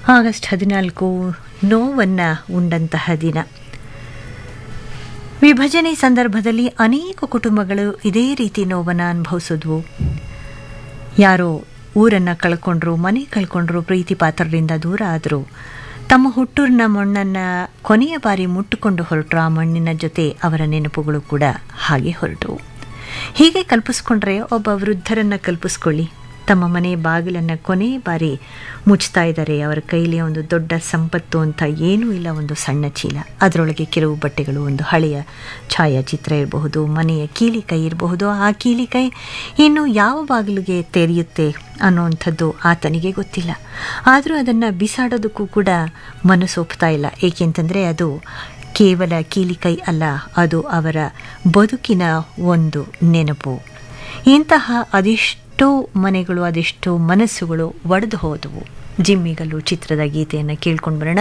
August ಹದಿನಾಲ್ಕು ನೋವನ್ನು ಉಂಡಂತಹ ದಿನ ವಿಭಜನೆ ಸಂದರ್ಭದಲ್ಲಿ ಅನೇಕ ಕುಟುಂಬಗಳು ಇದೇ ರೀತಿ ನೋವನ್ನು ಅನುಭವಿಸಿದ್ವು ಯಾರೋ ಊರನ್ನು ಕಳ್ಕೊಂಡ್ರು ಮನೆ ಕಳ್ಕೊಂಡ್ರು ಪ್ರೀತಿ ಪಾತ್ರರಿಂದ ದೂರ ಆದರು ತಮ್ಮ ಹುಟ್ಟೂರಿನ ಮಣ್ಣನ್ನು ಕೊನೆಯ ಬಾರಿ ಮುಟ್ಟುಕೊಂಡು ಹೊರಟರು ಆ ಮಣ್ಣಿನ ಜೊತೆ ಅವರ ನೆನಪುಗಳು ಕೂಡ ಹಾಗೆ ಹೊರಟವು ಹೀಗೆ ಕಲ್ಪಿಸ್ಕೊಂಡ್ರೆ ಒಬ್ಬ ವೃದ್ಧರನ್ನು ಕಲ್ಪಿಸ್ಕೊಳ್ಳಿ ತಮ್ಮ ಮನೆ ಬಾಗಿಲನ್ನು ಕೊನೆ ಬಾರಿ ಮುಚ್ತಾ ಇದ್ದಾರೆ ಅವರ ಕೈಲಿ ಒಂದು ದೊಡ್ಡ ಸಂಪತ್ತು ಅಂತ ಏನೂ ಇಲ್ಲ ಒಂದು ಸಣ್ಣ ಚೀಲ ಅದರೊಳಗೆ ಕೆಲವು ಬಟ್ಟೆಗಳು ಒಂದು ಹಳೆಯ ಛಾಯಾಚಿತ್ರ ಇರಬಹುದು ಮನೆಯ ಕೀಲಿಕೈ ಇರಬಹುದು ಆ ಕೀಲಿಕೈ ಇನ್ನು ಯಾವ ಬಾಗಿಲಿಗೆ ತೆರೆಯುತ್ತೆ ಅನ್ನೋವಂಥದ್ದು ಆತನಿಗೆ ಗೊತ್ತಿಲ್ಲ ಆದರೂ ಅದನ್ನು ಬಿಸಾಡೋದಕ್ಕೂ ಕೂಡ ಮನಸ್ಸೊಪ್ತಾ ಇಲ್ಲ ಏಕೆಂತಂದರೆ ಅದು ಕೇವಲ ಕೀಲಿಕೈ ಅಲ್ಲ ಅದು ಅವರ ಬದುಕಿನ ಒಂದು ನೆನಪು ಇಂತಹ ಅದೆಷ್ಟೋ ಮನೆಗಳು ಅದೆಷ್ಟೋ ಮನಸ್ಸುಗಳು ಒಡೆದು ಹೋದವು ಜಿಮ್ಮಿಗಲ್ಲು ಚಿತ್ರದ ಗೀತೆಯನ್ನು ಕೇಳ್ಕೊಂಡು ಬರೋಣ